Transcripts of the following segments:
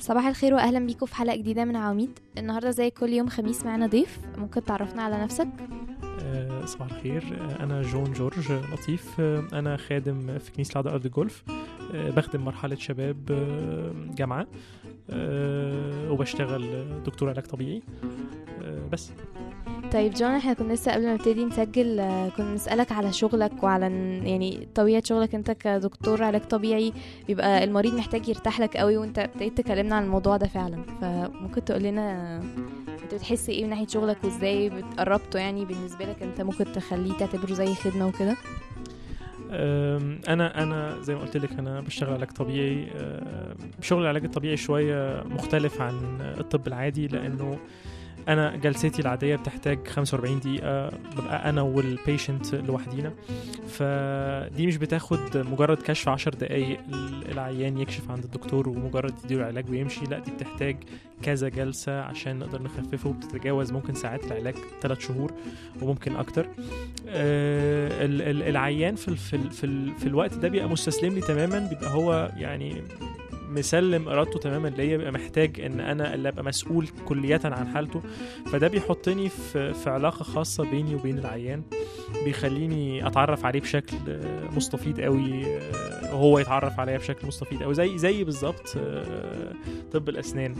صباح الخير واهلا بيكم في حلقه جديده من عواميد النهارده زي كل يوم خميس معانا ضيف ممكن تعرفنا على نفسك آه، صباح الخير آه، أنا جون جورج لطيف آه، أنا خادم في كنيسة العذراء أرض الجولف آه، بخدم مرحلة شباب آه، جامعة آه، وبشتغل دكتور علاج طبيعي آه، بس طيب جون احنا كنا لسه قبل ما نبتدي نسجل آه، كنا نسالك على شغلك وعلى ن- يعني طبيعه شغلك انت كدكتور علاج طبيعي بيبقى المريض محتاج يرتاح لك قوي وانت ابتديت تكلمنا عن الموضوع ده فعلا فممكن تقول لنا انت بتحس ايه من ناحيه شغلك وازاي بتقربته يعني بالنسبه لك انت ممكن تخليه تعتبره زي خدمه وكده أم، انا انا زي ما قلت لك انا بشتغل علاج طبيعي أم، شغل العلاج الطبيعي شويه مختلف عن الطب العادي لانه انا جلستي العاديه بتحتاج 45 دقيقه ببقى انا والبيشنت لوحدينا فدي مش بتاخد مجرد كشف 10 دقايق العيان يكشف عند الدكتور ومجرد يديله العلاج ويمشي لا دي بتحتاج كذا جلسه عشان نقدر نخففه وبتتجاوز ممكن ساعات العلاج 3 شهور وممكن اكتر آه، ال- ال- العيان في ال- في ال- في, ال- في الوقت ده بيبقى مستسلم لي تماما بيبقى هو يعني مسلم ارادته تماما ليا بيبقى محتاج ان انا اللي ابقى مسؤول كلية عن حالته فده بيحطني في في علاقة خاصة بيني وبين العيان بيخليني اتعرف عليه بشكل آه، مستفيض قوي آه، وهو يتعرف عليا بشكل مستفيض قوي زي زي بالظبط آه، طب الاسنان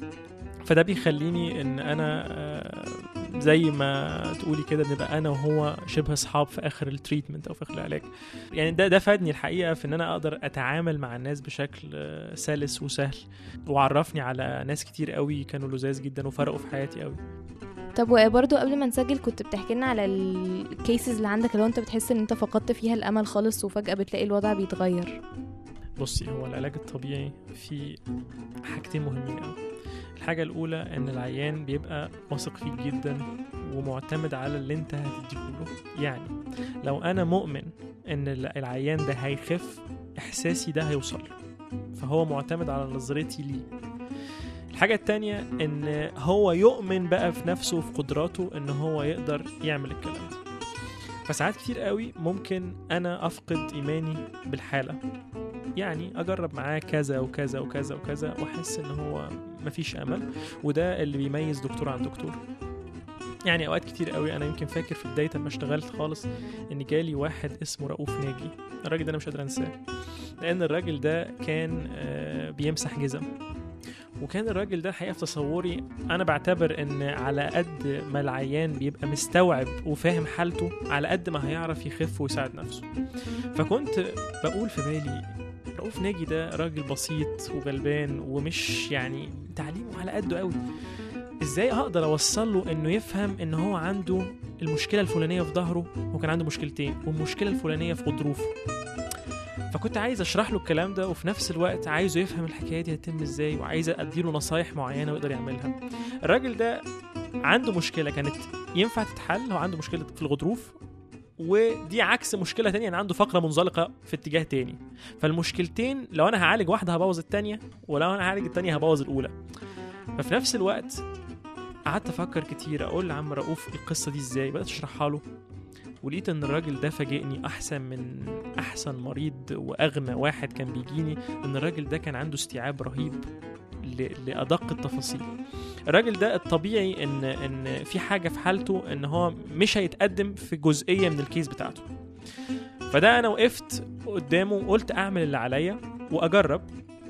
فده بيخليني ان انا آه، زي ما تقولي كده بنبقى انا وهو شبه اصحاب في اخر التريتمنت او في اخر العلاج يعني ده ده فادني الحقيقه في ان انا اقدر اتعامل مع الناس بشكل آه، سلس وسهل وعرفني على ناس كتير قوي كانوا لذاذ جدا وفرقوا في حياتي قوي طب وبرضه قبل ما نسجل كنت بتحكي لنا على الكيسز اللي عندك اللي هو انت بتحس ان انت فقدت فيها الامل خالص وفجاه بتلاقي الوضع بيتغير بصي هو العلاج الطبيعي فيه حاجتين مهمين قوي الحاجة الأولى إن العيان بيبقى واثق فيك جدا ومعتمد على اللي أنت هتديهوله يعني لو أنا مؤمن إن ال- العيان ده هيخف إحساسي ده هيوصل له. فهو معتمد على نظرتي ليه الحاجة التانية إن هو يؤمن بقى في نفسه وفي قدراته إن هو يقدر يعمل الكلام ده فساعات كتير قوي ممكن أنا أفقد إيماني بالحالة يعني اجرب معاه كذا وكذا وكذا وكذا واحس ان هو مفيش امل وده اللي بيميز دكتور عن دكتور يعني اوقات كتير قوي انا يمكن فاكر في بدايه ما اشتغلت خالص ان جالي واحد اسمه رؤوف ناجي الراجل ده انا مش قادر انساه لان الراجل ده كان آه، بيمسح جزم وكان الراجل ده الحقيقه في تصوري انا بعتبر ان على قد ما العيان بيبقى مستوعب وفاهم حالته على قد ما هيعرف يخف ويساعد نفسه فكنت بقول في بالي رؤوف ناجي ده راجل بسيط وغلبان ومش يعني تعليمه على قده قوي ازاي اقدر اوصل له انه يفهم ان هو عنده المشكله الفلانيه في ظهره وكان عنده مشكلتين والمشكله الفلانيه في غضروفه فكنت عايز اشرح له الكلام ده وفي نفس الوقت عايزه يفهم الحكايه دي هتتم ازاي وعايز اديله نصايح معينه ويقدر يعملها الراجل ده عنده مشكله كانت ينفع تتحل هو عنده مشكله في الغضروف ودي عكس مشكله تانية ان عنده فقره منزلقه في اتجاه تاني فالمشكلتين لو انا هعالج واحده هبوظ التانية ولو انا هعالج التانية هبوظ الاولى ففي نفس الوقت قعدت افكر كتير اقول لعم رؤوف القصه دي ازاي بدات اشرحها له ولقيت ان الراجل ده فاجئني احسن من احسن مريض واغنى واحد كان بيجيني ان الراجل ده كان عنده استيعاب رهيب ل- لادق التفاصيل الراجل ده الطبيعي ان ان في حاجه في حالته ان هو مش هيتقدم في جزئيه من الكيس بتاعته فده انا وقفت قدامه وقلت اعمل اللي عليا واجرب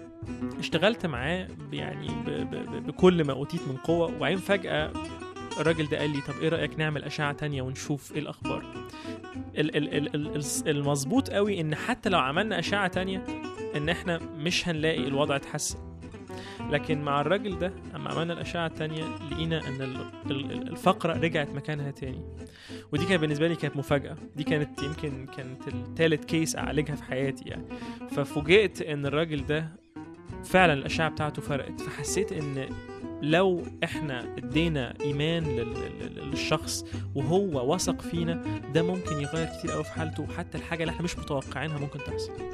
اشتغلت معاه يعني ب ب ب بكل ما اوتيت من قوه وبعدين فجاه الراجل ده قال لي طب ايه رايك نعمل اشعه تانية ونشوف ايه الاخبار ال- ال- ال- ال- الس- المظبوط قوي ان حتى لو عملنا اشعه تانية ان احنا مش هنلاقي الوضع اتحسن لكن مع الراجل ده اما عملنا الاشعه التانية لقينا ان ال- ال- ال- الفقره رجعت مكانها تاني ودي كانت بالنسبه لي كانت مفاجاه دي كانت يمكن كانت التالت كيس اعالجها في حياتي يعني ففوجئت ان الراجل ده فعلا الاشعه بتاعته فرقت فحسيت ان لو احنا ادينا ايمان لل- لل- للشخص وهو وثق فينا ده ممكن يغير كتير قوي في حالته وحتى الحاجه اللي احنا مش متوقعينها ممكن تحصل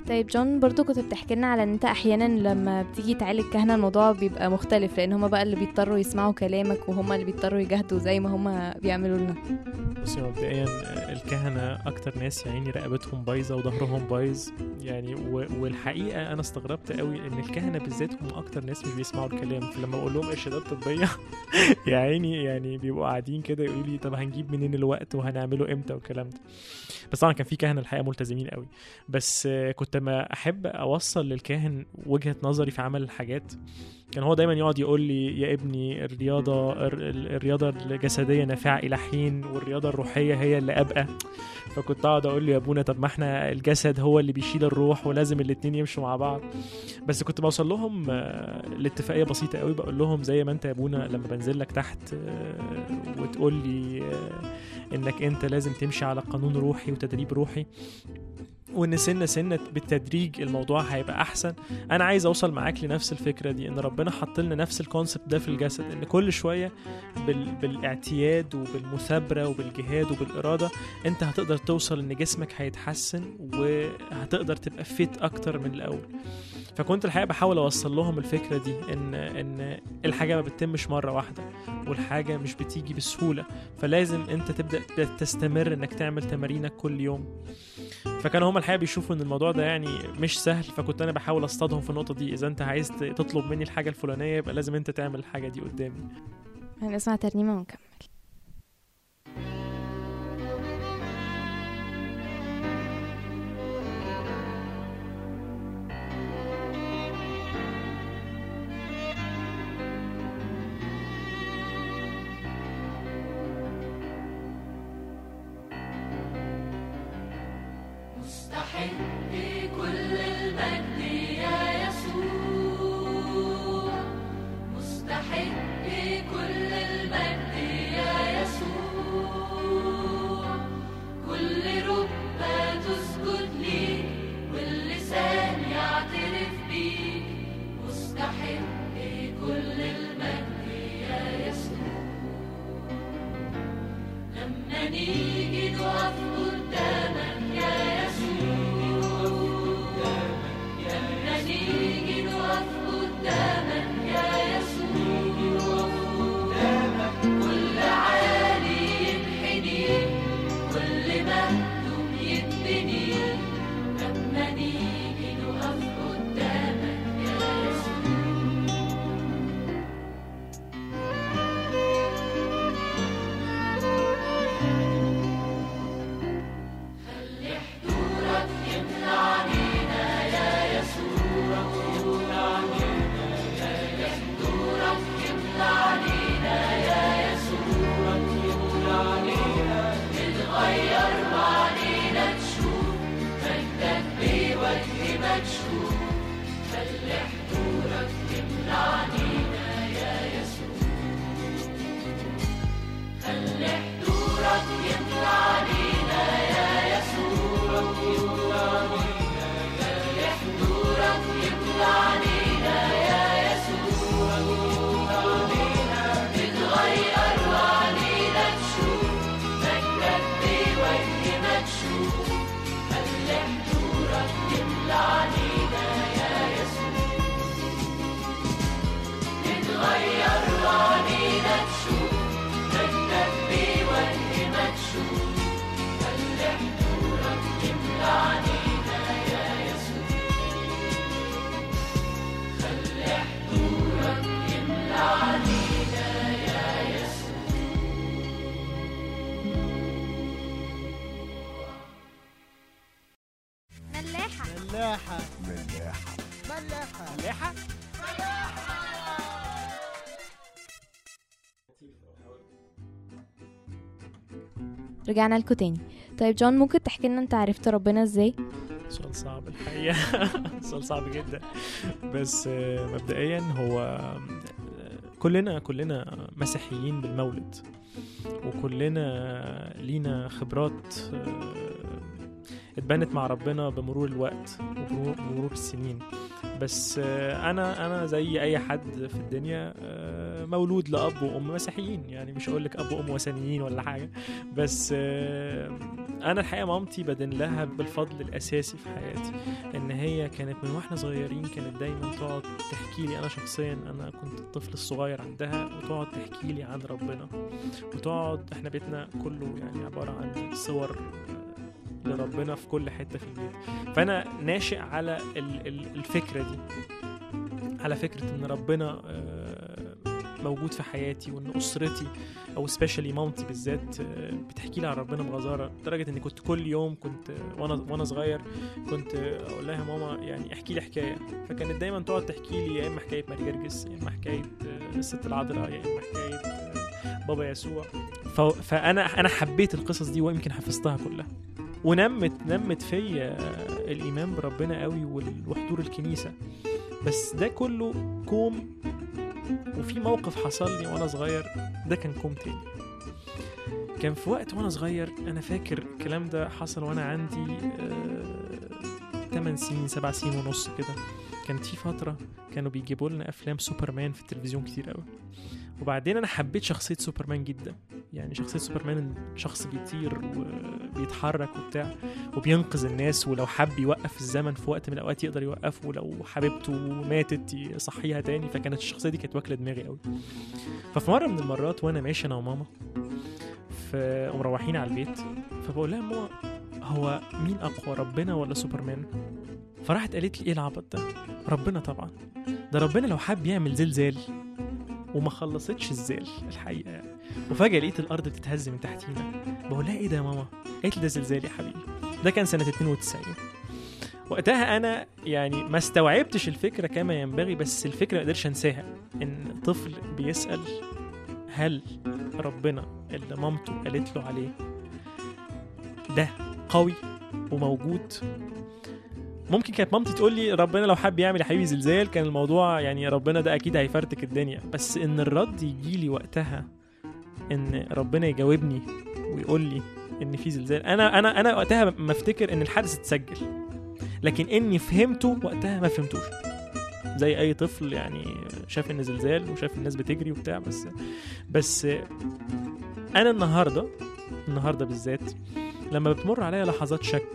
طيب جون برضو كنت بتحكي لنا على ان انت احيانا لما بتيجي تعالج كهنه الموضوع بيبقى مختلف لان هما بقى اللي بيضطروا يسمعوا كلامك وهما اللي بيضطروا يجاهدوا زي ما هما بيعملوا لنا بصي مبدئيا الكهنة أكتر ناس يا عيني رقبتهم بايظة وظهرهم بايظ يعني و... والحقيقة أنا استغربت قوي إن الكهنة بالذات هم أكتر ناس مش بيسمعوا الكلام فلما بقول لهم إرشادات طبية يا عيني يعني بيبقوا قاعدين كده يقولوا لي طب هنجيب منين الوقت وهنعمله إمتى والكلام ده بس طبعا كان في كهنة الحقيقة ملتزمين قوي بس كنت ما أحب أوصل للكاهن وجهة نظري في عمل الحاجات كان هو دايما يقعد يقول لي يا ابني الرياضة الرياضة الجسدية نافعة إلى حين والرياضة الروحية هي اللي أبقى فكنت أقعد أقول له يا أبونا طب ما احنا الجسد هو اللي بيشيل الروح ولازم الاتنين يمشوا مع بعض بس كنت بوصل لهم لاتفاقية بسيطة قوي بقول لهم زي ما أنت يا أبونا لما بنزل لك تحت وتقول لي إنك أنت لازم تمشي على قانون روحي وتدريب روحي وان سنه سنه بالتدريج الموضوع هيبقى احسن انا عايز اوصل معاك لنفس الفكره دي ان ربنا حط لنا نفس الكونسبت ده في الجسد ان كل شويه بال... بالاعتياد وبالمثابره وبالجهاد وبالاراده انت هتقدر توصل ان جسمك هيتحسن وهتقدر تبقى فيت اكتر من الاول فكنت الحقيقه بحاول اوصل لهم الفكره دي ان ان الحاجه ما بتتمش مره واحده والحاجه مش بتيجي بسهوله فلازم انت تبدا تستمر انك تعمل تمارينك كل يوم فكانوا هم الحقيقه بيشوفوا ان الموضوع ده يعني مش سهل فكنت انا بحاول اصطادهم في النقطه دي اذا انت عايز تطلب مني الحاجه الفلانيه يبقى لازم انت تعمل الحاجه دي قدامي هنسمع ترنيمه ونكمل ملاحة ملاحة ملاحة ملاحة رجعنا لكم تاني طيب جون ممكن تحكي لنا انت عرفت ربنا ازاي سؤال صعب الحقيقة سؤال صعب جدا بس مبدئيا هو كلنا كلنا مسيحيين بالمولد وكلنا لينا خبرات اتبنت مع ربنا بمرور الوقت وبمرور السنين بس آه، انا انا زي اي حد في الدنيا آه، مولود لاب وام مسيحيين يعني مش هقول لك اب وام وثنيين ولا حاجه بس آه، انا الحقيقه مامتي بدن لها بالفضل الاساسي في حياتي ان هي كانت من واحنا صغيرين كانت دايما تقعد تحكي لي انا شخصيا انا كنت الطفل الصغير عندها وتقعد تحكي لي عن ربنا وتقعد احنا بيتنا كله يعني عباره عن صور آه، لربنا في كل حته في البيت فانا ناشئ على ال- ال- الفكره دي على فكره ان ربنا آه، موجود في حياتي وان اسرتي او سبيشالي مامتي بالذات آه، بتحكي لي عن ربنا بغزاره لدرجه اني كنت كل يوم كنت آه، وانا وانا صغير كنت آه، اقول لها يا ماما يعني احكي لي حكايه فكانت دايما تقعد تحكي لي يا اما حكايه ماري جرجس يا اما حكايه آه، الست العذراء يا اما حكايه آه، بابا يسوع ف- فانا انا حبيت القصص دي ويمكن حفظتها كلها ونمت نمت فيا الايمان بربنا قوي وال- وحضور الكنيسه بس ده كله كوم وفي موقف حصل لي وانا صغير ده كان كوم تاني كان في وقت وانا صغير انا فاكر الكلام ده حصل وانا عندي آه 8 سنين 7 سنين ونص كده كانت في فتره كانوا بيجيبوا لنا افلام سوبرمان في التلفزيون كتير قوي وبعدين انا حبيت شخصيه سوبرمان جدا يعني شخصيه سوبرمان شخص بيطير وبيتحرك وبتاع وبينقذ الناس ولو حب يوقف الزمن في وقت من الاوقات يقدر يوقفه ولو حبيبته ماتت يصحيها تاني فكانت الشخصيه دي كانت واكله دماغي قوي ففي مره من المرات وانا ماشي انا وماما ف ومروحين على البيت فبقول لها ماما هو مين اقوى ربنا ولا سوبرمان فراحت قالت لي ايه العبط ده ربنا طبعا ده ربنا لو حب يعمل زلزال وما خلصتش الزال الحقيقه يعني وفجاه لقيت الارض بتتهز من تحتينا بقول لها ايه ده يا ماما قالت لي ده زلزال يا حبيبي ده كان سنه 92 وقتها انا يعني ما استوعبتش الفكره كما ينبغي بس الفكره ما قدرتش انساها ان طفل بيسال هل ربنا اللي مامته قالت له عليه ده قوي وموجود ممكن كانت مامتي تقول لي ربنا لو حب يعمل يا حبيبي زلزال كان الموضوع يعني ربنا ده اكيد هيفرتك الدنيا بس ان الرد يجي لي وقتها ان ربنا يجاوبني ويقول لي ان في زلزال انا انا انا وقتها ما افتكر ان الحدث اتسجل لكن اني فهمته وقتها ما فهمتوش زي اي طفل يعني شاف ان زلزال وشاف الناس بتجري وبتاع بس بس انا النهارده النهارده بالذات لما بتمر عليا لحظات شك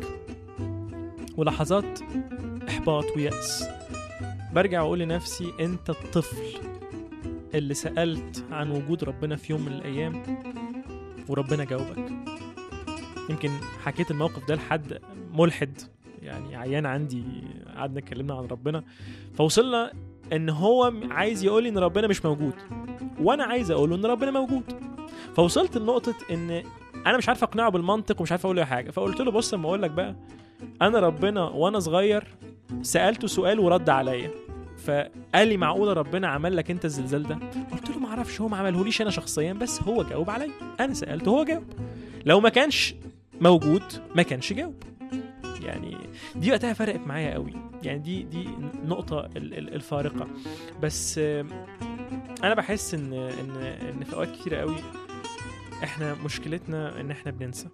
ولحظات احباط ويأس برجع اقول لنفسي انت الطفل اللي سألت عن وجود ربنا في يوم من الايام وربنا جاوبك يمكن حكيت الموقف ده لحد ملحد يعني عيان عندي قعدنا اتكلمنا عن ربنا فوصلنا ان هو عايز يقول لي ان ربنا مش موجود وانا عايز اقول له ان ربنا موجود فوصلت لنقطه ان انا مش عارف اقنعه بالمنطق ومش عارف اقول له حاجه فقلت له بص اما اقول لك بقى انا ربنا وانا صغير سالته سؤال ورد عليا فقال لي معقوله ربنا عمل لك انت الزلزال ده قلت له ما اعرفش هو ما عملهوليش انا شخصيا بس هو جاوب عليا انا سالته هو جاوب لو ما كانش موجود ما كانش جاوب يعني دي وقتها فرقت معايا قوي يعني دي دي نقطة ال- ال- الفارقة بس آم، أنا بحس إن إن إن في أوقات كتيرة قوي إحنا مشكلتنا إن إحنا بننسى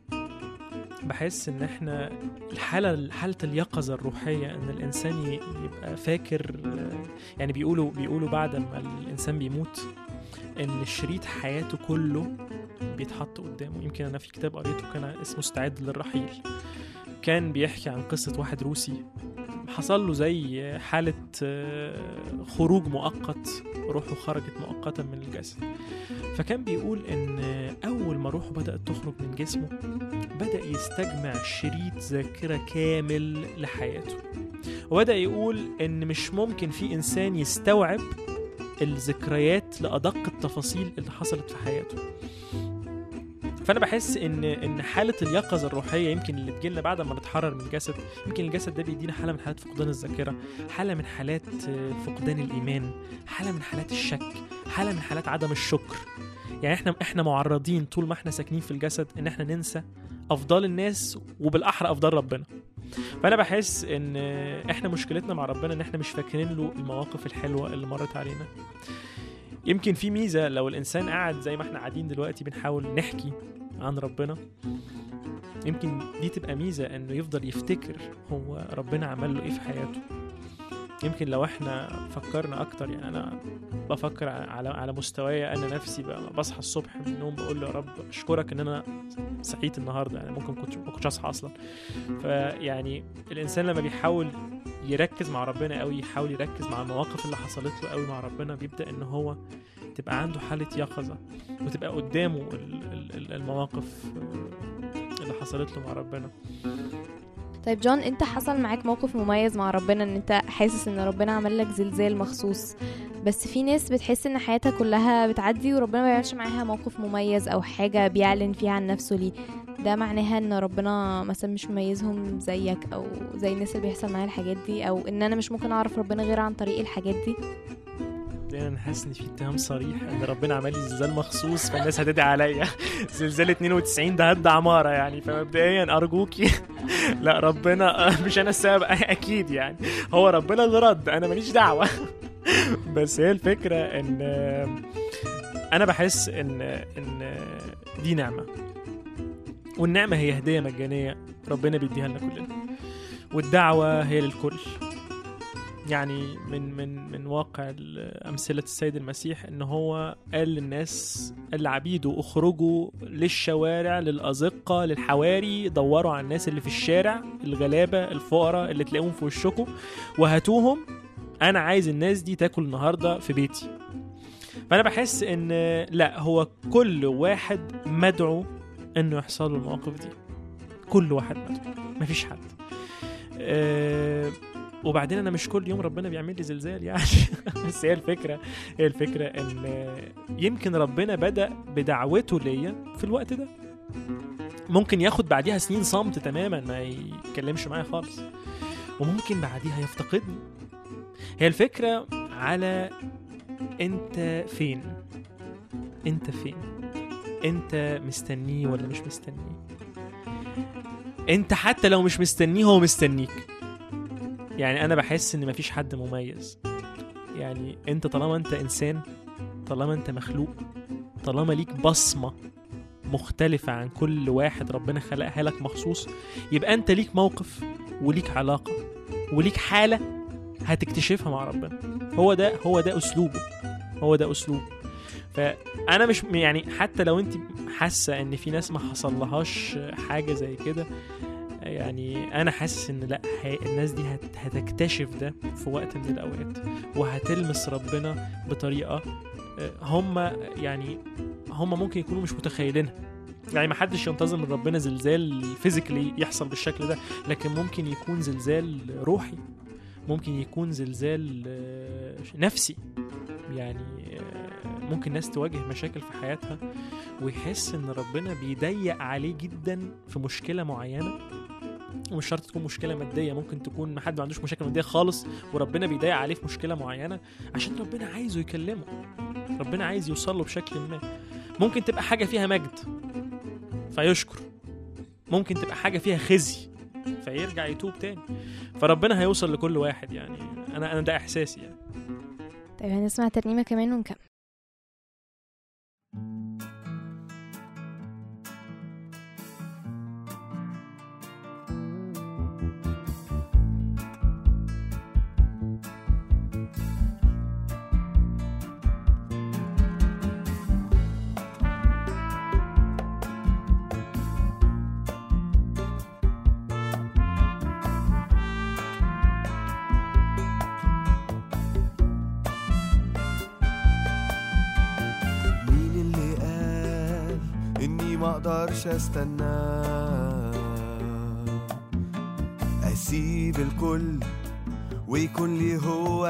بحس إن إحنا الحالة حالة اليقظة الروحية إن الإنسان ي- يبقى فاكر آه، يعني بيقولوا بيقولوا بعد ما الإنسان بيموت إن شريط حياته كله بيتحط قدامه يمكن أنا في كتاب قريته كان اسمه استعد للرحيل كان بيحكي عن قصة واحد روسي حصل له زي حالة آه، خروج مؤقت روحه خرجت مؤقتا من الجسد فكان بيقول ان اول ما روحه بدأت تخرج من جسمه بدأ يستجمع شريط ذاكرة كامل لحياته وبدأ يقول ان مش ممكن في انسان يستوعب الذكريات لأدق التفاصيل اللي حصلت في حياته فانا بحس ان ان حاله اليقظه الروحيه يمكن اللي تجيلنا بعد ما نتحرر من الجسد يمكن الجسد ده بيدينا حاله من حالات فقدان الذاكره حاله من حالات آه، فقدان الايمان حاله من حالات الشك حاله من حالات عدم الشكر يعني احنا احنا معرضين طول ما احنا ساكنين في الجسد ان احنا ننسى افضال الناس وبالاحرى افضال ربنا فانا بحس ان آه، احنا مشكلتنا مع ربنا ان احنا مش فاكرين له المواقف الحلوه اللي مرت علينا يمكن في ميزه لو الانسان قاعد زي ما احنا قاعدين دلوقتي بنحاول نحكي عن ربنا يمكن دي تبقى ميزه انه يفضل يفتكر هو ربنا عمل له ايه في حياته يمكن لو احنا فكرنا اكتر يعني انا بفكر على على مستواي انا نفسي بقى بصحى الصبح من النوم بقول له يا رب اشكرك ان انا صحيت النهارده يعني ممكن كنت ما كنتش اصحى اصلا فيعني الانسان لما بيحاول يركز مع ربنا قوي يحاول يركز مع المواقف اللي حصلت له قوي مع ربنا بيبدا ان هو تبقى عنده حاله يقظه وتبقى قدامه ال- ال- ال- المواقف اللي حصلت له مع ربنا طيب جون انت حصل معاك موقف مميز مع ربنا ان انت حاسس ان ربنا عمل لك زلزال مخصوص بس في ناس بتحس ان حياتها كلها بتعدي وربنا ما بيعملش معاها موقف مميز او حاجة بيعلن فيها عن نفسه ليه ده معناها ان ربنا مثلا مش مميزهم زيك او زي الناس اللي بيحصل معاها الحاجات دي او ان انا مش ممكن اعرف ربنا غير عن طريق الحاجات دي لان انا حاسس ان في اتهام صريح ان ربنا عمل لي زلزال مخصوص فالناس هتدعي عليا زلزال 92 ده هد عماره يعني فمبدئيا ارجوكي لا ربنا مش انا السبب اكيد يعني هو ربنا اللي رد انا ماليش دعوه بس هي الفكره ان انا بحس ان ان دي نعمه والنعمه هي هديه مجانيه ربنا بيديها لنا كلنا والدعوه هي للكل يعني من من من واقع أمثلة السيد المسيح إن هو قال للناس قال لعبيده اخرجوا للشوارع للأزقة للحواري دوروا على الناس اللي في الشارع الغلابة الفقراء اللي تلاقيهم في وشكم وهاتوهم أنا عايز الناس دي تاكل النهاردة في بيتي فأنا بحس إن لا هو كل واحد مدعو إنه يحصل له المواقف دي كل واحد مدعو مفيش حد أه وبعدين انا مش كل يوم ربنا بيعمل لي زلزال يعني بس هي الفكره هي الفكره ان يمكن ربنا بدا بدعوته ليا في الوقت ده ممكن ياخد بعديها سنين صمت تماما ما يتكلمش معايا خالص وممكن بعديها يفتقدني هي الفكره على انت فين انت فين انت مستنيه ولا مش مستنيه انت حتى لو مش مستنيه هو مستنيك يعني انا بحس ان مفيش حد مميز يعني انت طالما انت انسان طالما انت مخلوق طالما ليك بصمة مختلفة عن كل واحد ربنا خلقها لك مخصوص يبقى انت ليك موقف وليك علاقة وليك حالة هتكتشفها مع ربنا هو ده هو ده اسلوبه هو ده اسلوبه فانا مش يعني حتى لو انت حاسه ان في ناس ما حصلهاش حاجه زي كده يعني انا حاسس ان لا هي الناس دي هت هتكتشف ده في وقت من الاوقات وهتلمس ربنا بطريقه هم يعني هم ممكن يكونوا مش متخيلينها يعني ما حدش ينتظر من ربنا زلزال فيزيكلي يحصل بالشكل ده لكن ممكن يكون زلزال روحي ممكن يكون زلزال نفسي يعني ممكن ناس تواجه مشاكل في حياتها ويحس ان ربنا بيضيق عليه جدا في مشكله معينه ومش شرط تكون مشكله ماديه ممكن تكون ما حد ما عندوش مشاكل ماديه خالص وربنا بيضايق عليه في مشكله معينه عشان ربنا عايزه يكلمه ربنا عايز يوصل له بشكل ما ممكن تبقى حاجه فيها مجد فيشكر ممكن تبقى حاجه فيها خزي فيرجع يتوب تاني فربنا هيوصل لكل واحد يعني انا انا ده احساسي يعني طيب هنسمع ترنيمه كمان ونكمل مقدرش استنى اسيب الكل ويكون لي هو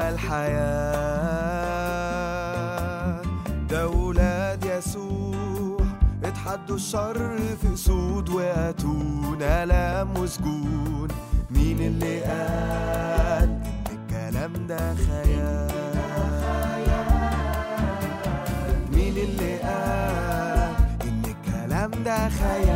الحياة ده ولاد يسوع اتحدوا الشر في اسود واتون الام وسجون مين اللي قال ان الكلام ده خيال مين اللي قال الكلام ده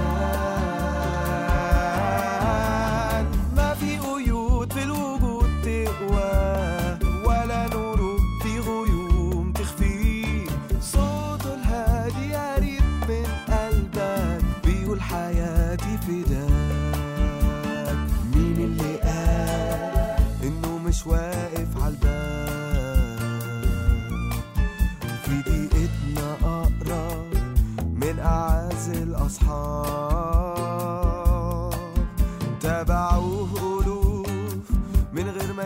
خيال ما في قيود في الوجود تقوى ولا نور في غيوم تخفي صوته الهادي قريب من قلبك بيقول حياتي فداك مين اللي قال انه مش واقف على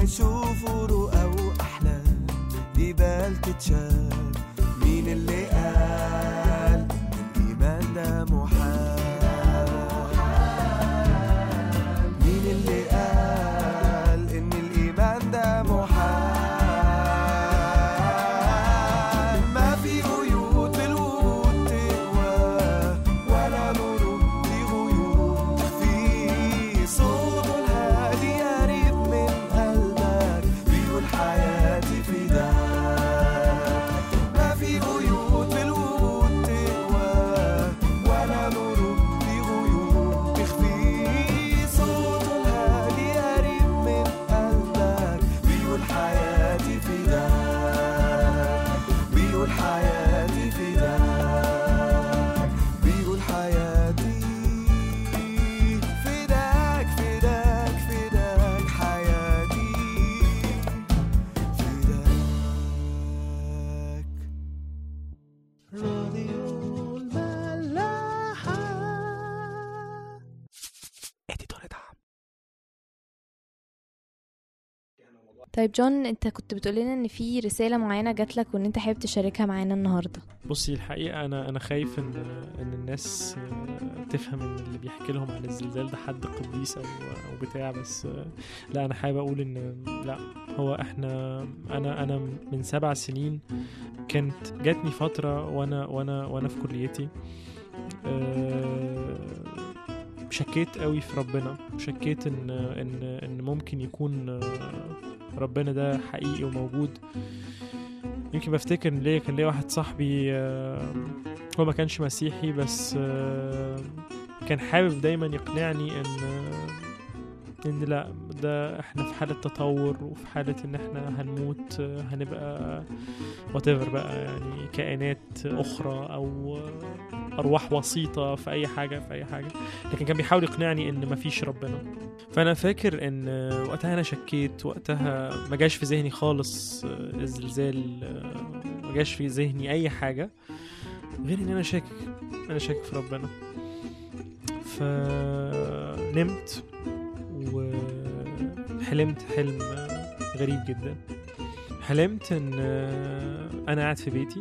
يشوفوا رؤى وأحلام جبال تتشال مين اللي قال إن الإيمان ده محال مين اللي قال إن الإيمان ده محال ما في قيود بالوجود تقوى ولا نور في غيوم تخفي صوت الهادي قريب من قلبك بيقول حياتي فداك ما في قيود في الوجود تقوى ولا نور في غيوم تخفي صوت الهادي قريب من قلبك بيقول حياتي فداك بيقول حياتي فداك بيقول حياتي فداك فداك فداك حياتي فداك راديو الملاحة اديتور دعم طيب جون انت كنت بتقول لنا ان في رساله معينه جات لك وان انت حابب تشاركها معانا النهارده بصي الحقيقة أنا أنا خايف إن إن الناس آه، تفهم إن اللي بيحكي لهم عن الزلزال ده حد قديس أو أو بتاع بس آه، لا أنا حابب أقول إن لا هو إحنا أنا أنا من سبع سنين كانت جاتني فترة وأنا وأنا وأنا في كليتي آه، شكيت قوي في ربنا شكيت إن إن إن ممكن يكون آه، ربنا ده حقيقي وموجود يمكن بفتكر ان ليا كان ليا واحد صاحبي آه، هو ما كانش مسيحي بس آه، كان حابب دايما يقنعني ان آه، ان لا ده احنا في حالة تطور وفي حالة ان احنا هنموت آه، هنبقى whatever بقى يعني كائنات اخرى او آه، ارواح وسيطة في اي حاجة في اي حاجة لكن كان بيحاول يقنعني ان مفيش ربنا فانا فاكر ان آه، وقتها انا شكيت وقتها ما جاش في ذهني خالص آه، الزلزال آه، ما جاش في ذهني اي حاجه غير ان انا شاكك انا شاكك في ربنا فنمت وحلمت حلم آه، غريب جدا حلمت ان آه، انا قاعد في بيتي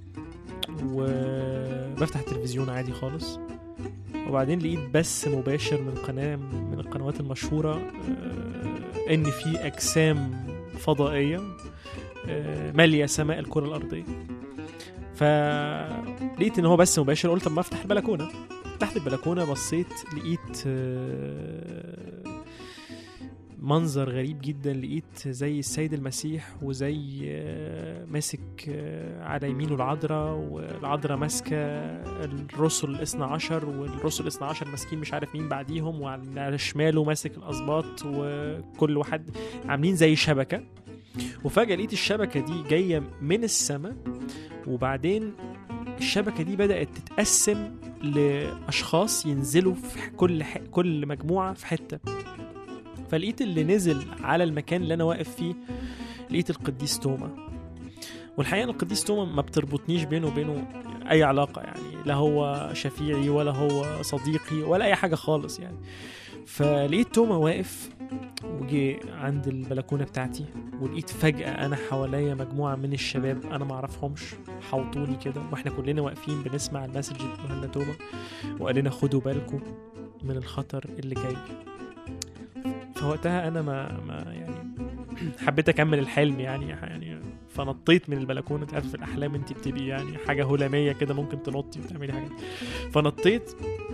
وبفتح التلفزيون عادي خالص وبعدين لقيت بث مباشر من قناة من القنوات المشهورة آه، إن في أجسام فضائية آه، مالية سماء الكرة الأرضية فلقيت إن هو بث مباشر قلت طب ما أفتح البلكونة فتحت البلكونة بصيت لقيت آه، منظر غريب جدا لقيت زي السيد المسيح وزي آه، ماسك آه، على يمينه العذراء والعذراء ماسكة الرسل الاثنى عشر والرسل الاثنى عشر ماسكين مش عارف مين بعديهم وعلى شماله ماسك الأسباط وكل واحد عاملين زي شبكة وفجأة لقيت الشبكة دي جاية من السماء وبعدين الشبكة دي بدأت تتقسم لأشخاص ينزلوا في كل ح... كل مجموعة في حتة فلقيت اللي نزل على المكان اللي أنا واقف فيه لقيت القديس توما والحقيقة إن القديس توما ما بتربطنيش بينه وبينه أي علاقة يعني لا هو شفيعي ولا هو صديقي ولا أي حاجة خالص يعني فلقيت توما واقف وجي عند البلكونة بتاعتي ولقيت فجأة أنا حواليا مجموعة من الشباب أنا معرفهمش حوطوني كده وإحنا كلنا واقفين بنسمع المسج اللي بيقولها لنا توما وقال لنا خدوا بالكم من الخطر اللي جاي فوقتها أنا ما, ما يعني حبيت أكمل الحلم يعني يعني فنطيت من البلكونة انت عارف في الأحلام انت بتبقي يعني حاجة هلامية كده ممكن تنطي وتعملي حاجات فنطيت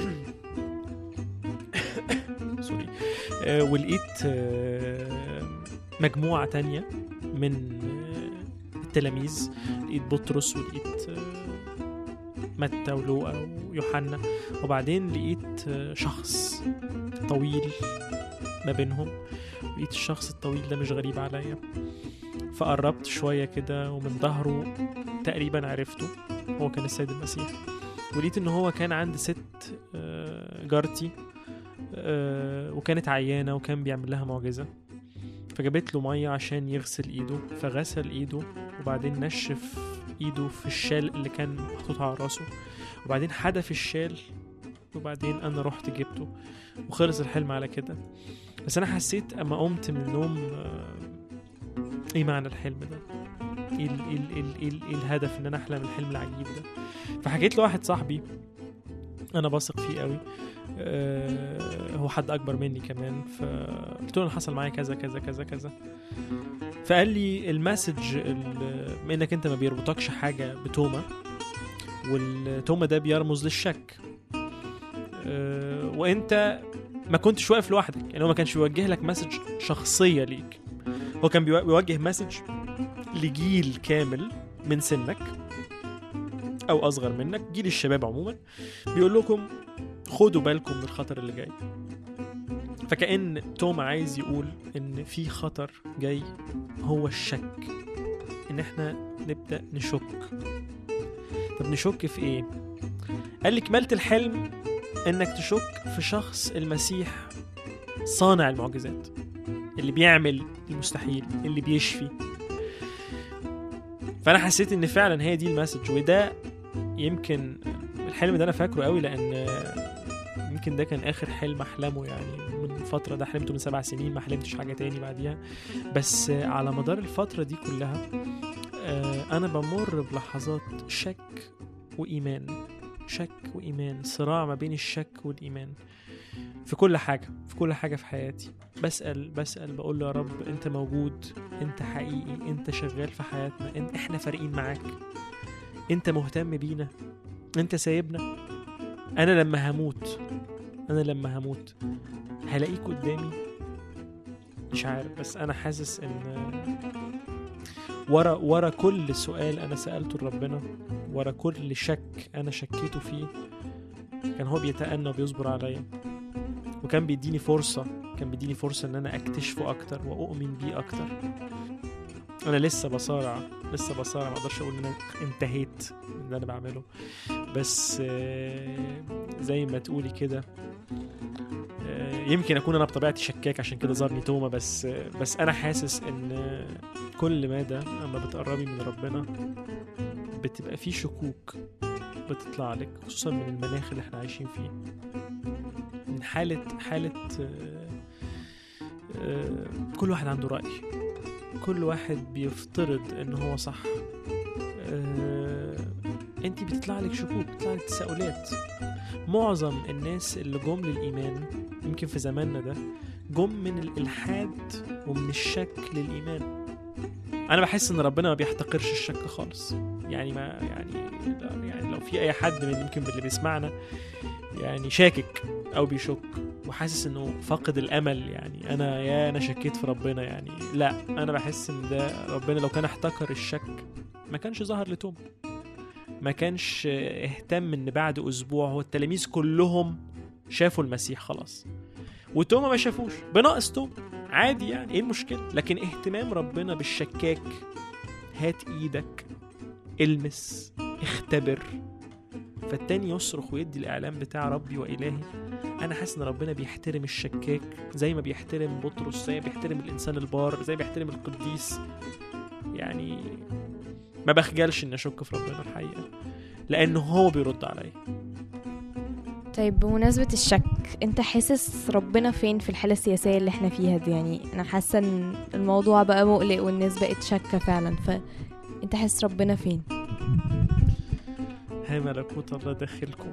سوري آه، ولقيت آه، مجموعة تانية من آه، التلاميذ لقيت بطرس ولقيت آه، متى ولوقا ويوحنا وبعدين لقيت آه، شخص طويل ما بينهم لقيت الشخص الطويل ده مش غريب عليا فقربت شوية كده ومن ظهره تقريبا عرفته هو كان السيد المسيح ولقيت ان هو كان عند ست آه، جارتي آه، وكانت عيانة وكان بيعمل لها معجزة فجابت له مية عشان يغسل ايده فغسل ايده وبعدين نشف ايده في الشال اللي كان محطوط على راسه وبعدين حدف الشال وبعدين انا رحت جبته وخلص الحلم على كده بس انا حسيت اما قمت من النوم آه، ايه معنى الحلم ده ايه ال ايه ال ايه, ال إيه, ال إيه الهدف ان انا احلم الحلم العجيب ده فحكيت لواحد صاحبي انا بثق فيه قوي آه، هو حد اكبر مني كمان فقلت له انا حصل معايا كذا كذا كذا كذا فقال لي المسج ال- بما انك انت ما بيربطكش حاجه بتوما والتوما ده بيرمز للشك آه، وانت ما كنتش واقف لوحدك يعني هو ما كانش بيوجه لك مسج شخصيه ليك هو كان بيو- بيوجه مسج لجيل كامل من سنك او اصغر منك جيل الشباب عموما بيقول لكم خدوا بالكم من الخطر اللي جاي فكأن توما عايز يقول ان في خطر جاي هو الشك ان احنا نبدأ نشك طب نشك في ايه قال لي كمالة الحلم انك تشك في شخص المسيح صانع المعجزات اللي بيعمل المستحيل اللي بيشفي فانا حسيت ان فعلا هي دي المسج وده يمكن الحلم ده انا فاكره قوي لان يمكن ده كان اخر حلم احلمه يعني من فتره ده حلمته من سبع سنين ما حلمتش حاجه تاني بعديها بس على مدار الفتره دي كلها آه، انا بمر بلحظات شك وايمان شك وايمان صراع ما بين الشك والايمان في كل حاجه في كل حاجه في حياتي بسال بسال بقول له يا رب انت موجود انت حقيقي انت شغال في حياتنا انت احنا فارقين معاك انت مهتم بينا انت سايبنا انا لما هموت انا لما هموت هلاقيك قدامي مش عارف بس انا حاسس ان ورا ورا كل سؤال انا سالته لربنا ورا كل شك انا شكيته فيه كان هو بيتأنى وبيصبر عليا وكان بيديني فرصة كان بيديني فرصة ان انا اكتشفه اكتر واؤمن بيه اكتر انا لسه بصارع لسه بصارع ما اقدرش اقول ان انا انتهيت من اللي انا بعمله بس آه، زي ما تقولي كده آه، يمكن اكون انا بطبيعتي شكاك عشان كده ظهرني توما بس آه، بس انا حاسس ان كل مدى اما بتقربي من ربنا بتبقى في شكوك بتطلع لك خصوصا من المناخ اللي احنا عايشين فيه من حالة حالة آه، آه، كل واحد عنده رأي كل واحد بيفترض ان هو صح انت بتطلع لك شكوك بتطلع لك تساؤلات معظم الناس اللي جم للإيمان يمكن في زماننا ده جم من الإلحاد ومن الشك للإيمان أنا بحس إن ربنا ما بيحتقرش الشك خالص يعني ما يعني يعني لو في أي حد من يمكن من اللي بيسمعنا يعني شاكك أو بيشك وحاسس إنه فاقد الأمل يعني أنا يا أنا شكيت في ربنا يعني لا أنا بحس إن ده ربنا لو كان احتقر الشك ما كانش ظهر لتوما ما كانش اهتم ان بعد اسبوع هو التلاميذ كلهم شافوا المسيح خلاص وتوما ما شافوش بناقص توما عادي يعني ايه المشكله لكن اهتمام ربنا بالشكاك هات ايدك المس اختبر فالتاني يصرخ ويدي الاعلام بتاع ربي والهي انا حاسس ان ربنا بيحترم الشكاك زي ما بيحترم بطرس زي ما بيحترم الانسان البار زي ما بيحترم القديس يعني ما بخجلش اني اشك في ربنا الحقيقه لانه هو بيرد عليا طيب بمناسبة الشك انت حاسس ربنا فين في الحالة السياسية اللي احنا فيها دي يعني انا حاسة ان الموضوع بقى مقلق والناس بقت شاكة فعلا فانت حاسس ربنا فين ها ملكوت الله داخلكم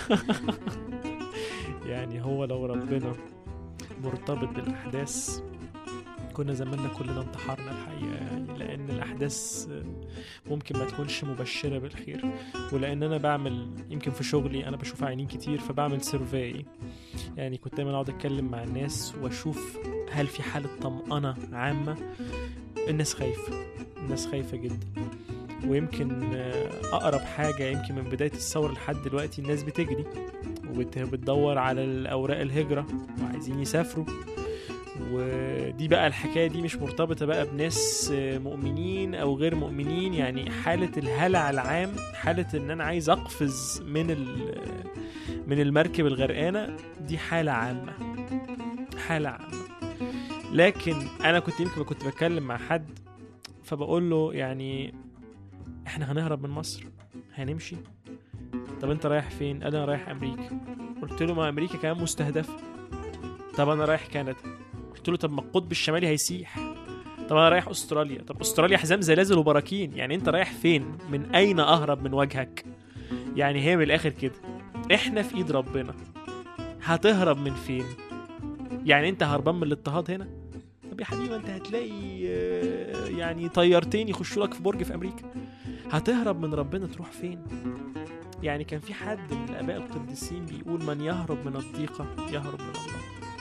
يعني هو لو ربنا مرتبط بالاحداث كنا زماننا كلنا انتحرنا الحقيقه يعني لان الاحداث ممكن ما تكونش مبشره بالخير ولان انا بعمل يمكن في شغلي انا بشوف عينين كتير فبعمل سيرفي يعني كنت دايما اقعد اتكلم مع الناس واشوف هل في حاله طمانه عامه الناس خايفه الناس خايفه جدا ويمكن اقرب حاجه يمكن من بدايه الثوره لحد دلوقتي الناس بتجري وبتدور على الاوراق الهجره وعايزين يسافروا ودي بقى الحكايه دي مش مرتبطه بقى بناس مؤمنين او غير مؤمنين يعني حاله الهلع العام حاله ان انا عايز اقفز من من المركب الغرقانه دي حاله عامه حاله عامه لكن انا كنت يمكن كنت بتكلم مع حد فبقول له يعني احنا هنهرب من مصر هنمشي طب انت رايح فين قال انا رايح امريكا قلت له ما امريكا كمان مستهدفه طب انا رايح كندا قلت له طب ما القطب الشمالي هيسيح طب انا رايح استراليا طب استراليا حزام زلازل وبراكين يعني انت رايح فين من اين اهرب من وجهك يعني هي من الاخر كده احنا في ايد ربنا هتهرب من فين يعني انت هربان من الاضطهاد هنا طب يا حبيبي انت هتلاقي آه، يعني طيارتين يخشوا لك في برج في امريكا هتهرب من ربنا تروح فين يعني كان في حد من الاباء القديسين بيقول من يهرب من الضيقه يهرب من الله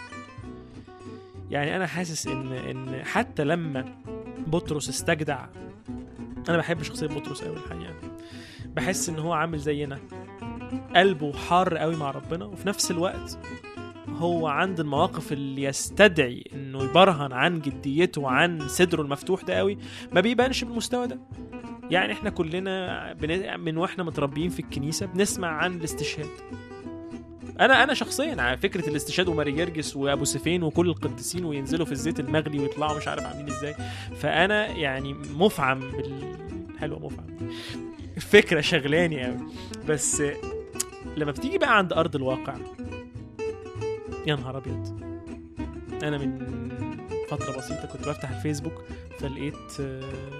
يعني انا حاسس ان ان حتى لما بطرس استجدع انا بحب شخصيه بطرس قوي الحقيقه بحس ان هو عامل زينا قلبه حار قوي مع ربنا وفي نفس الوقت هو عند المواقف اللي يستدعي انه يبرهن عن جديته وعن صدره المفتوح ده قوي ما بيبانش بالمستوى ده يعني احنا كلنا بن... من واحنا متربيين في الكنيسه بنسمع عن الاستشهاد انا انا شخصيا على فكره الاستشهاد وماري جرجس وابو سفين وكل القديسين وينزلوا في الزيت المغلي ويطلعوا مش عارف عاملين ازاي فانا يعني مفعم بال حلوه مفعم الفكره شغلاني قوي بس لما بتيجي بقى عند ارض الواقع يا نهار ابيض انا من فتره بسيطه كنت بفتح الفيسبوك فلقيت آه،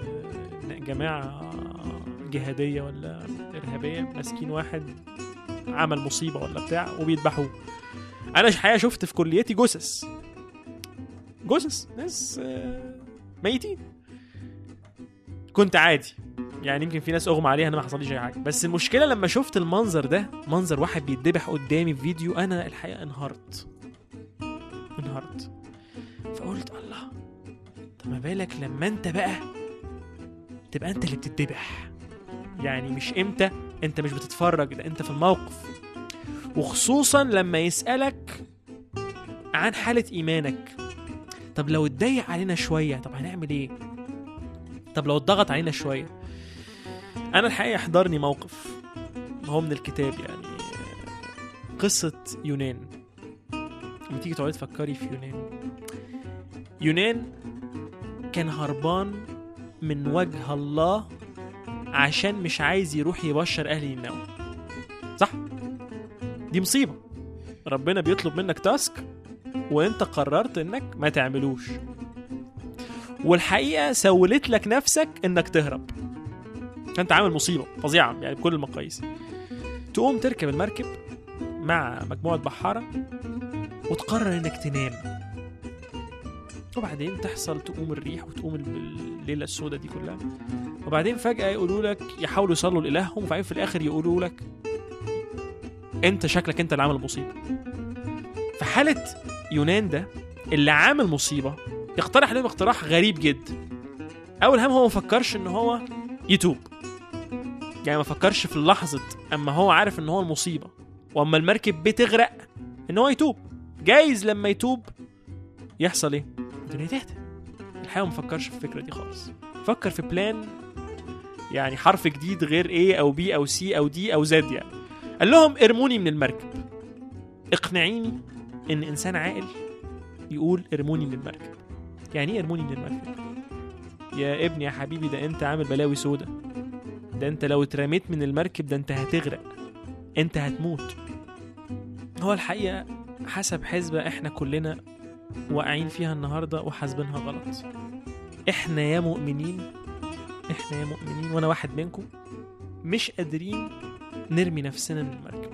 جماعه جهاديه ولا ارهابيه ماسكين واحد عمل مصيبه ولا بتاع وبيذبحوه انا الحقيقه شفت في كليتي جثث جثث ناس آه، ميتين كنت عادي يعني يمكن في ناس اغمى عليها انا ما حصليش اي حاجه بس المشكله لما شفت المنظر ده منظر واحد بيتذبح قدامي في فيديو انا الحقيقه انهارت انهارت فقلت الله طب ما بالك لما انت بقى تبقى انت اللي بتتذبح يعني مش امتى انت مش بتتفرج ده انت في الموقف وخصوصا لما يسألك عن حالة ايمانك طب لو اتضايق علينا شوية طب هنعمل ايه طب لو اتضغط علينا شوية انا الحقيقة حضرني موقف هو من الكتاب يعني قصة يونان لما تيجي تقعدي تفكري في يونان يونان كان هربان من وجه الله عشان مش عايز يروح يبشر اهل نينوى صح دي مصيبه ربنا بيطلب منك تاسك وانت قررت انك ما تعملوش والحقيقه سولت لك نفسك انك تهرب انت عامل مصيبه فظيعه يعني بكل المقاييس تقوم تركب المركب مع مجموعه بحاره وتقرر انك تنام وبعدين تحصل تقوم الريح وتقوم الليله السوداء دي كلها وبعدين فجاه يقولوا لك يحاولوا يصلوا لالههم وبعدين في الاخر يقولوا لك انت شكلك انت اللي عامل المصيبه في حاله يونان ده اللي عامل مصيبه يقترح عليهم اقتراح غريب جدا اول هم هو ما فكرش ان هو يتوب يعني ما فكرش في لحظه اما هو عارف ان هو المصيبه واما المركب بتغرق ان هو يتوب جايز لما يتوب يحصل ايه الدنيا تهدى الحقيقه ما فكرش في الفكره دي خالص فكر في بلان يعني حرف جديد غير A او B او C او D او Z يعني قال لهم ارموني من المركب اقنعيني ان انسان عاقل يقول ارموني من المركب يعني ايه ارموني من المركب يا ابني يا حبيبي ده انت عامل بلاوي سودا ده انت لو اترميت من المركب ده انت هتغرق انت هتموت هو الحقيقه حسب حسبه احنا كلنا واقعين فيها النهارده وحاسبينها غلط احنا يا مؤمنين احنا يا مؤمنين وانا واحد منكم مش قادرين نرمي نفسنا من المركب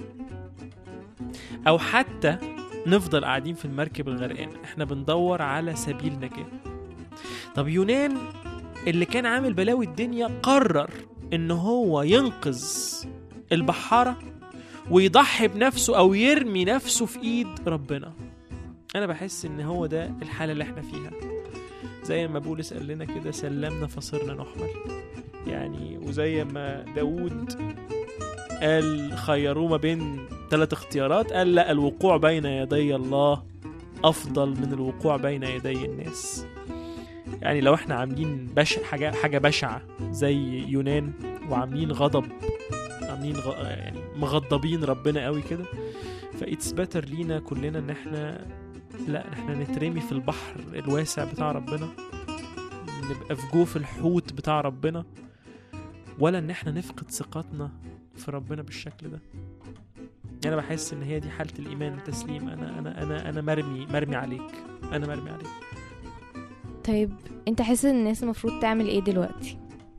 او حتى نفضل قاعدين في المركب الغرقان احنا بندور على سبيل نجاة طب يونان اللي كان عامل بلاوي الدنيا قرر ان هو ينقذ البحارة ويضحي بنفسه او يرمي نفسه في ايد ربنا انا بحس ان هو ده الحالة اللي احنا فيها زي ما بولس قال لنا كده سلمنا فصرنا نحمل يعني وزي ما داود قال خيروه ما بين ثلاث اختيارات قال لا الوقوع بين يدي الله افضل من الوقوع بين يدي الناس يعني لو احنا عاملين بش حاجه حاجه بشعه زي يونان وعاملين غضب عاملين غ... يعني مغضبين ربنا قوي كده فايتس بيتر لينا كلنا ان احنا لا احنا نترمي في البحر الواسع بتاع ربنا نبقى في جوف الحوت بتاع ربنا ولا ان احنا نفقد ثقتنا في ربنا بالشكل ده انا بحس ان هي دي حاله الايمان التسليم انا انا انا انا مرمي مرمي عليك انا مرمي عليه طيب انت حاسس ان الناس المفروض تعمل ايه دلوقتي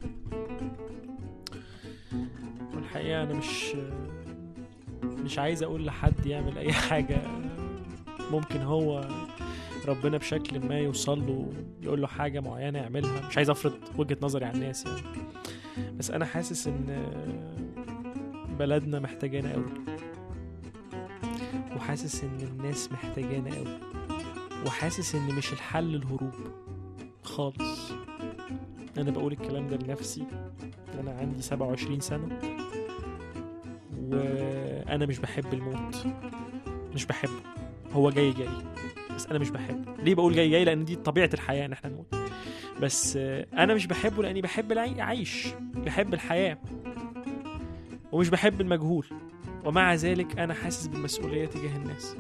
والحقيقه انا مش مش عايز اقول لحد يعمل اي حاجه ممكن هو ربنا بشكل ما يوصل له يقول له حاجه معينه يعملها مش عايز افرض وجهه نظري على الناس يعني بس انا حاسس ان بلدنا محتاجانا قوي وحاسس ان الناس محتاجانا قوي وحاسس ان مش الحل الهروب خالص انا بقول الكلام ده لنفسي انا عندي 27 سنه وانا مش بحب الموت مش بحبه هو جاي جاي بس انا مش بحبه ليه بقول جاي جاي لان دي طبيعه الحياه ان احنا نموت بس آه، انا مش بحبه لاني بحب العي- اعيش بحب الحياه ومش بحب المجهول ومع ذلك انا حاسس بالمسؤوليه تجاه الناس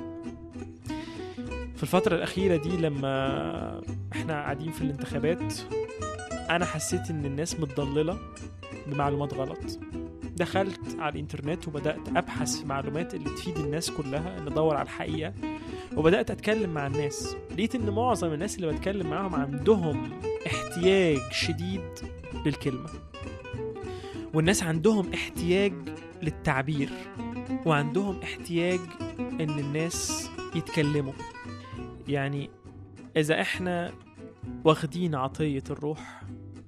في الفتره الاخيره دي لما احنا قاعدين في الانتخابات انا حسيت ان الناس متضلله بمعلومات غلط دخلت على الانترنت وبدات ابحث في معلومات اللي تفيد الناس كلها ان ادور على الحقيقه وبدات اتكلم مع الناس لقيت ان معظم الناس اللي بتكلم معاهم عندهم احتياج شديد للكلمه والناس عندهم احتياج للتعبير وعندهم احتياج ان الناس يتكلموا يعني اذا احنا واخدين عطيه الروح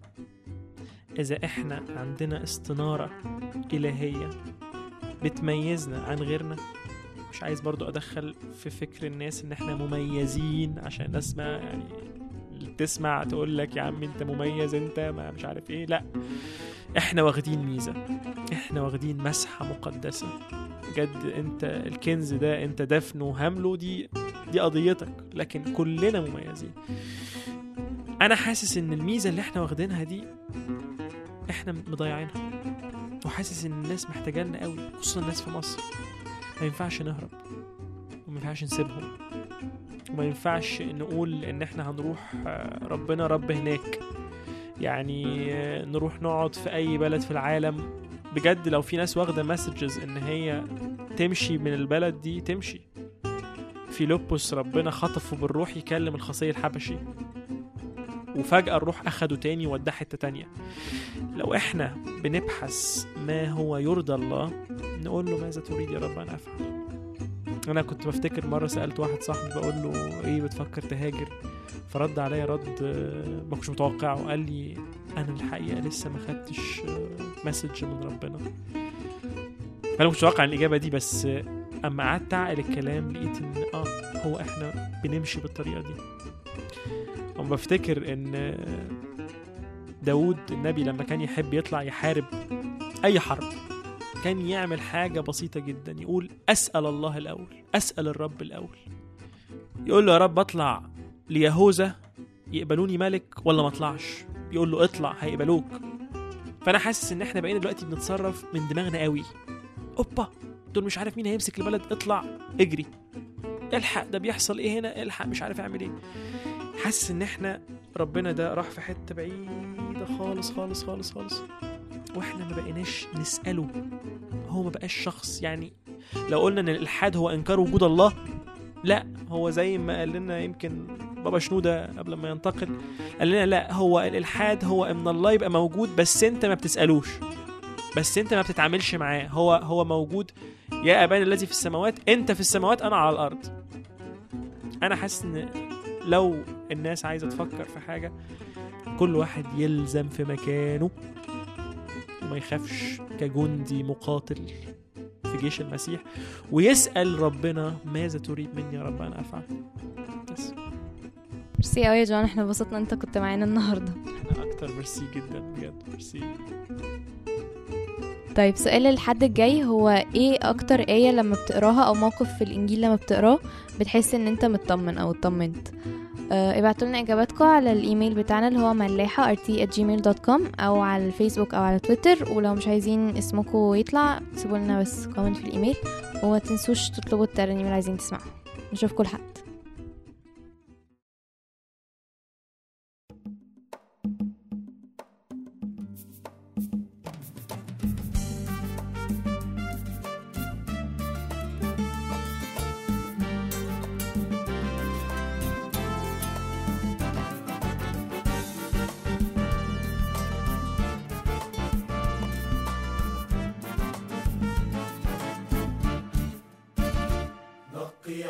اذا احنا عندنا استناره الهيه بتميزنا عن غيرنا مش عايز برضو ادخل في فكر الناس ان احنا مميزين عشان الناس ما يعني اللي تسمع تقول لك يا عم انت مميز انت ما مش عارف ايه لا احنا واخدين ميزه احنا واخدين مسحه مقدسه بجد انت الكنز ده انت دفنه وهمله دي دي قضيتك لكن كلنا مميزين انا حاسس ان الميزه اللي احنا واخدينها دي احنا مضيعينها وحاسس ان الناس محتاجانا قوي خصوصا الناس في مصر ما ينفعش نهرب وما ينفعش نسيبهم وما ينفعش نقول ان احنا هنروح آه، ربنا رب هناك يعني آه، نروح نقعد في اي بلد في العالم بجد لو في ناس واخده مسجز ان هي تمشي من البلد دي تمشي فيلبس ربنا خطفه بالروح يكلم الخصي الحبشي وفجأة الروح أخده تاني ووداه حتة تانية لو إحنا بنبحث ما هو يرضى الله نقول له ماذا تريد يا رب أن أفعل أنا كنت بفتكر مرة سألت واحد صاحبي بقول له إيه بتفكر تهاجر فرد عليا رد آه، ما كنتش متوقعه قال لي أنا الحقيقة لسه ما خدتش مسج من ربنا أنا مش متوقع الإجابة دي بس آه، أما قعدت أعقل الكلام لقيت إن آه هو إحنا بنمشي بالطريقة دي أما بفتكر إن داود النبي لما كان يحب يطلع يحارب أي حرب كان يعمل حاجة بسيطة جدا يقول أسأل الله الأول أسأل الرب الأول يقول له يا رب أطلع ليهوذا يقبلوني ملك ولا ما اطلعش يقول له اطلع هيقبلوك فأنا حاسس إن إحنا بقينا دلوقتي بنتصرف من دماغنا قوي أوبا دول مش عارف مين هيمسك البلد اطلع اجري الحق ده بيحصل ايه هنا الحق مش عارف اعمل ايه حاسس ان احنا ربنا ده راح في حته بعيده خالص خالص خالص خالص واحنا ما بقيناش نساله هو ما بقاش شخص يعني لو قلنا ان الالحاد هو انكار وجود الله لا هو زي ما قال لنا يمكن بابا شنوده قبل ما ينتقل قال لنا لا هو الالحاد هو ان الله يبقى موجود بس انت ما بتسالوش بس انت ما بتتعاملش معاه هو هو موجود يا ابانا الذي في السماوات انت في السماوات انا على الارض انا حاسس ان لو الناس عايزه تفكر في حاجه كل واحد يلزم في مكانه وما يخافش كجندي مقاتل في جيش المسيح ويسأل ربنا ماذا تريد مني يا رب أن أفعل بس ميرسي قوي يا جون احنا انبسطنا انت كنت معانا النهارده احنا أكتر ميرسي جدا بجد ميرسي طيب سؤال الحد الجاي هو ايه اكتر آية لما بتقراها او موقف في الانجيل لما بتقراه بتحس ان انت مطمن او اطمنت آه، ابعتوا لنا اجاباتكم على الايميل بتاعنا اللي هو ملاحة rt@gmail.com او على الفيسبوك او على تويتر ولو مش عايزين اسمكم يطلع سيبوا لنا بس كومنت في الايميل وما تنسوش تطلبوا الترانيم اللي عايزين تسمعوا نشوفكم الحد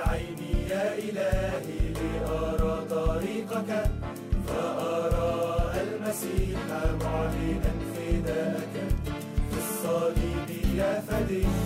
عيني يا إلهي لأرى طريقك فأرى المسيح معلنا فداءك في الصليب يا فدي